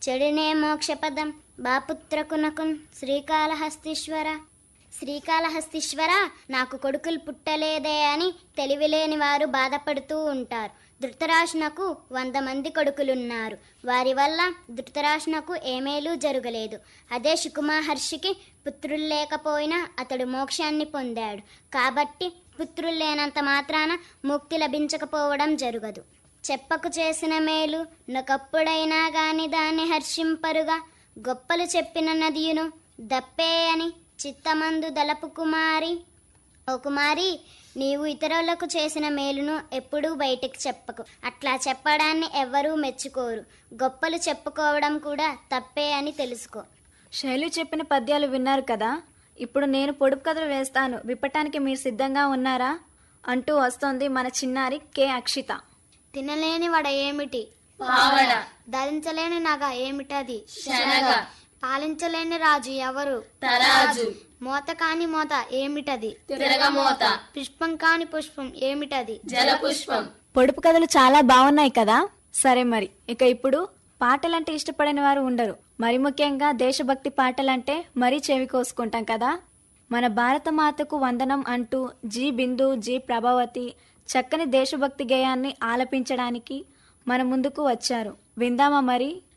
చెడునే మోక్షపదం బాపుత్రకునకున్ శ్రీకాళహస్తీశ్వర శ్రీకాళహస్తీశ్వర నాకు కొడుకులు పుట్టలేదే అని తెలివిలేని వారు బాధపడుతూ ఉంటారు ధృతరాష్ట్రకు వంద మంది కొడుకులున్నారు వారి వల్ల ధృతరాష్ట్రకు ఏమేలూ జరగలేదు అదే శుకుమహర్షికి పుత్రులు లేకపోయినా అతడు మోక్షాన్ని పొందాడు కాబట్టి పుత్రులు లేనంత మాత్రాన ముక్తి లభించకపోవడం జరగదు చెప్పకు చేసిన మేలు నొకప్పుడైనా గాని దాన్ని హర్షింపరుగా గొప్పలు చెప్పిన నదియును దప్పే అని చిత్తమందు దలపు కుమారి ఓ కుమారి నీవు ఇతరులకు చేసిన మేలును ఎప్పుడూ బయటికి చెప్పకు అట్లా చెప్పడాన్ని ఎవ్వరూ మెచ్చుకోరు గొప్పలు చెప్పుకోవడం కూడా తప్పే అని తెలుసుకో శైలు చెప్పిన పద్యాలు విన్నారు కదా ఇప్పుడు నేను పొడుపు కథలు వేస్తాను విప్పటానికి మీరు సిద్ధంగా ఉన్నారా అంటూ వస్తోంది మన చిన్నారి కె అక్షిత తినలేని వడ ఏమిటి పావడ ధరించలేని నగ ఏమిటది శనగ పాలించలేని రాజు ఎవరు తరాజు మోత కాని మోత ఏమిటది తిరగమోత పుష్పం కాని పుష్పం ఏమిటది జలపుష్పం పొడుపు కథలు చాలా బాగున్నాయి కదా సరే మరి ఇక ఇప్పుడు పాటలంటే ఇష్టపడని వారు ఉండరు మరి ముఖ్యంగా దేశభక్తి పాటలంటే మరీ చెవి కోసుకుంటాం కదా మన భారత మాతకు వందనం అంటూ జీ బిందు జీ ప్రభావతి చక్కని దేశభక్తి గేయాన్ని ఆలపించడానికి మన ముందుకు వచ్చారు విందామా మరి